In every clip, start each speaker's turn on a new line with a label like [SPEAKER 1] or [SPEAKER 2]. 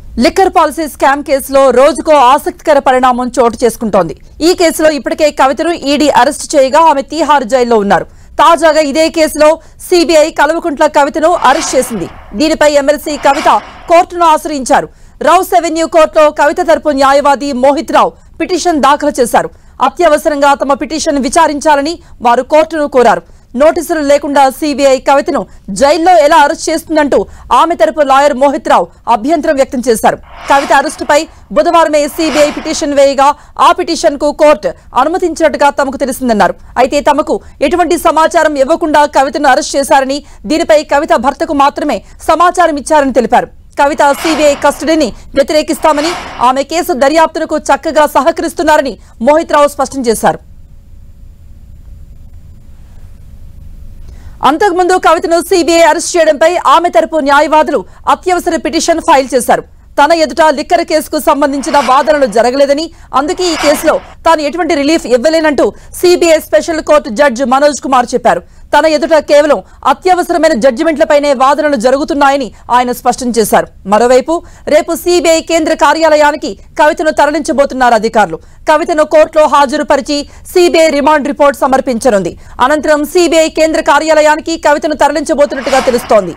[SPEAKER 1] liquor policy scam కేసులో రోజుకో ఆసక్తికర పరిణామం చోటు చేసుకుంటోంది ఈ కేసులో ఇప్పటికే కవితను ఈడీ అరెస్ట్ చేయగా ఆమె తీహార్ జైల్లో ఉన్నారు తాజాగా ఇదే కేసులో సిబిఐ కల్వకుంట్ల కవితను అరెస్ట్ చేసింది దీనిపై ఎమ్మెల్సీ కవిత కోర్టును ఆశ్రయించారు రౌస్ అవెన్యూ కోర్టులో కవిత తరపు న్యాయవాది మోహిత్ రావు పిటిషన్ దాఖలు చేశారు అత్యవసరంగా తమ పిటిషన్ విచారించాలని వారు కోర్టును కోరారు నోటీసులు లేకుండా సిబిఐ కవితను జైల్లో ఎలా అరెస్ట్ చేస్తుందంటూ ఆమె తరపు లాయర్ మోహిత్ రావు అభ్యంతరం వ్యక్తం చేశారు కవిత అరెస్టుపై బుధవారమే సిబిఐ పిటిషన్ వేయగా ఆ పిటిషన్ కు కోర్టు అనుమతించినట్టుగా తమకు తెలిసిందన్నారు అయితే తమకు ఎటువంటి సమాచారం ఇవ్వకుండా కవితను అరెస్ట్ చేశారని దీనిపై కవిత భర్తకు మాత్రమే సమాచారం ఇచ్చారని తెలిపారు కవిత సిబిఐ కస్టడీని వ్యతిరేకిస్తామని ఆమె కేసు దర్యాప్తునకు చక్కగా సహకరిస్తున్నారని మోహిత్ రావు స్పష్టం చేశారు అంతకుముందు కవితను సిబిఐ అరెస్ట్ చేయడంపై ఆమె తరపు న్యాయవాదులు అత్యవసర పిటిషన్ ఫైల్ చేశారు తన ఎదుట లిక్కర్ కేసుకు సంబంధించిన వాదనలు జరగలేదని అందుకే ఈ కేసులో తాను ఎటువంటి రిలీఫ్ ఇవ్వలేనంటూ CBI special court judge Manoj Kumar చెప్పారు తన ఎదుట కేవలం అత్యవసరమైన జడ్జిమెంట్లపైనే వాదనలు జరుగుతున్నాయని ఆయన స్పష్టం చేశారు మరోవైపు రేపు సిబిఐ కేంద్ర కార్యాలయానికి కవితను తరలించబోతున్నారు అధికారులు కవితను కోర్టులో హాజరుపరిచి సిబిఐ రిమాండ్ రిపోర్ట్ సమర్పించనుంది అనంతరం సిబిఐ కేంద్ర కార్యాలయానికి కవితను తరలించబోతున్నట్టుగా తెలుస్తోంది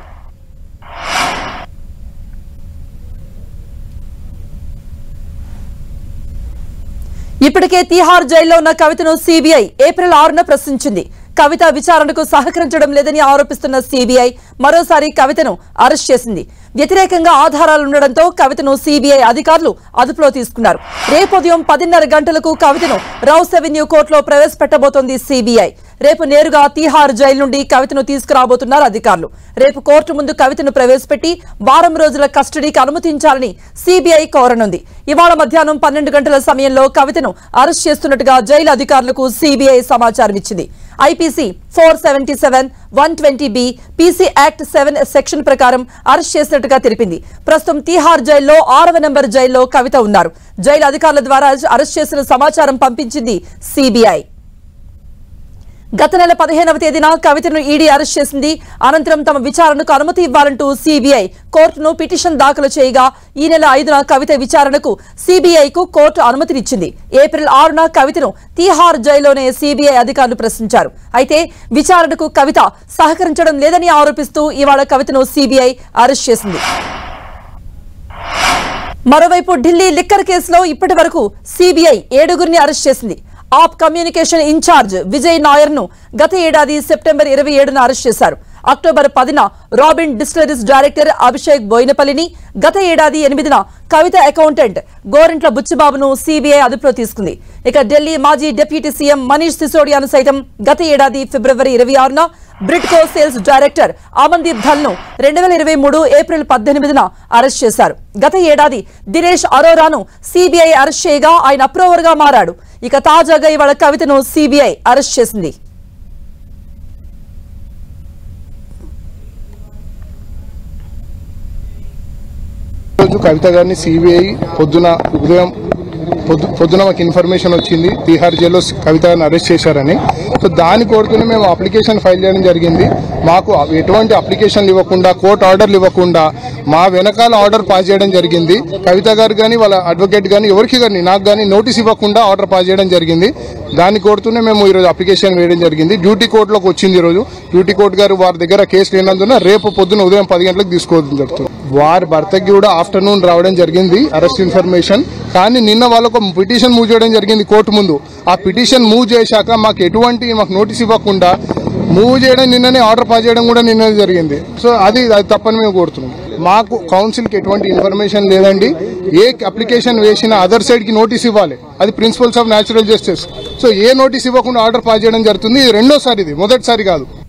[SPEAKER 1] ఇప్పటికే తీహార్ జైల్లో ఉన్న కవితను సిబిఐ ఏప్రిల్ ఆరున ప్రశ్నించింది కవిత విచారణకు సహకరించడం లేదని ఆరోపిస్తున్న సిబిఐ మరోసారి కవితను అరెస్ట్ చేసింది వ్యతిరేకంగా ఆధారాలు ఉండడంతో కవితను సిబిఐ అధికారులు అదుపులో తీసుకున్నారు రేపు ఉదయం పదిన్నర గంటలకు కవితను రౌస్ అవెన్యూ కోర్టులో ప్రవేశపెట్టబోతోంది సిబిఐ రేపు నేరుగా తీహార్ జైలు నుండి కవితను తీసుకురాబోతున్నారు అధికారులు రేపు కోర్టు ముందు కవితను ప్రవేశపెట్టి వారం రోజుల కస్టడీకి అనుమతించాలని సిబిఐ కోరనుంది ఇవాళ మధ్యాహ్నం పన్నెండు గంటల సమయంలో కవితను అరెస్ట్ చేస్తున్నట్టుగా జైలు అధికారులకు సిబిఐ సమాచారం ఇచ్చింది IPC four seventy seven one twenty B PC act seven section ప్రకారం అరెస్ట్ చేసినట్టుగా తెలిపింది ప్రస్తుతం తీహార్ జైల్లో ఆరవ నెంబర్ జైల్లో కవిత ఉన్నారు జైలు అధికారుల ద్వారా అరెస్ట్ చేసిన సమాచారం పంపించింది సిబిఐ గత నెల పదిహేనవ తేదీన కవితను ఈడీ అరెస్ట్ చేసింది అనంతరం తమ విచారణకు అనుమతి ఇవ్వాలంటూ సిబిఐ కోర్టును పిటిషన్ దాఖలు చేయగా ఈ నెల ఐదున కవిత విచారణకు సిబిఐకు కోర్టు అనుమతినిచ్చింది ఏప్రిల్ ఆరున కవితను తీహార్ జైల్లోనే సిబిఐ అధికారులు ప్రశ్నించారు అయితే విచారణకు కవిత సహకరించడం లేదని ఆరోపిస్తూ ఇవాళ కవితను సిబిఐ అరెస్ట్ చేసింది మరోవైపు ఢిల్లీ లిక్కర్ కేసులో ఇప్పటి వరకు సిబిఐ ఏడుగురిని అరెస్ట్ చేసింది ఆప్ కమ్యూనికేషన్ ఇన్ఛార్జ్ విజయ్ నాయర్ ను గత ఏడాది సెప్టెంబర్ ఇరవై ఏడున అరెస్ట్ చేశారు అక్టోబర్ పదిన రాబిన్ డిస్టిలరీస్ డైరెక్టర్ అభిషేక్ బోయినపల్లిని గత ఏడాది ఎనిమిదిన కవిత అకౌంటెంట్ గోరింట్ల బుచ్చిబాబును సిబిఐ అదుపులో తీసుకుంది ఇక ఢిల్లీ మాజీ డిప్యూటీ సీఎం మనీష్ సిసోడియాను సైతం గత ఏడాది ఫిబ్రవరి ఇరవై ఆరున Bridco sales director Amandeep Dhal ను రెండు వేల ఇరవై మూడు ఏప్రిల్ పద్దెనిమిదిన అరెస్ట్ చేశారు గత ఏడాది దినేష్ అరోరాను సిబిఐ అరెస్ట్ చేయగా ఆయన అప్రూవర్ గా మారాడు ఇక తాజాగా ఇవాళ కవితను సిబిఐ అరెస్ట్ చేసింది
[SPEAKER 2] రోజు కవిత గారిని సిబిఐ పొద్దున ఉదయం పొద్దు పొద్దున మాకు ఇన్ఫర్మేషన్ వచ్చింది తీహార్ జైల్లో కవిత గారిని అరెస్ట్ చేశారని సో దాని కోరుకుని మేము అప్లికేషన్ ఫైల్ చేయడం జరిగింది మాకు ఎటువంటి అప్లికేషన్లు ఇవ్వకుండా కోర్టు ఆర్డర్లు ఇవ్వకుండా మా వెనకాల ఆర్డర్ పాస్ చేయడం జరిగింది కవిత గారు కానీ వాళ్ళ అడ్వకేట్ కానీ ఎవరికి కానీ నాకు కానీ నోటీస్ ఇవ్వకుండా ఆర్డర్ పాస్ చేయడం జరిగింది దాన్ని కోరుతూనే మేము ఈరోజు అప్లికేషన్ వేయడం జరిగింది డ్యూటీ కోర్టులోకి వచ్చింది ఈరోజు డ్యూటీ కోర్టు గారు వారి దగ్గర కేసు లేనందున రేపు పొద్దున ఉదయం పది గంటలకు తీసుకోవడం జరుగుతుంది వారి భర్తకి కూడా ఆఫ్టర్నూన్ రావడం జరిగింది అరెస్ట్ ఇన్ఫర్మేషన్ కానీ నిన్న వాళ్ళకు పిటిషన్ మూవ్ చేయడం జరిగింది కోర్టు ముందు ఆ పిటిషన్ మూవ్ చేశాక మాకు ఎటువంటి మాకు నోటీస్ ఇవ్వకుండా మూవ్ చేయడం నిన్ననే ఆర్డర్ పాస్ చేయడం కూడా నిన్ననే జరిగింది సో అది అది తప్పని మేము కోరుతున్నాం మాకు కౌన్సిల్కి ఎటువంటి ఇన్ఫర్మేషన్ లేదండి ఏ అప్లికేషన్ వేసినా అదర్ సైడ్కి నోటీస్ ఇవ్వాలి అది principles of natural justice so ఏ నోటీస్ ఇవ్వకుండా ఆర్డర్ పాస్ చేయడం జరుగుతుంది ఇది రెండోసారి ఇది మొదటిసారి కాదు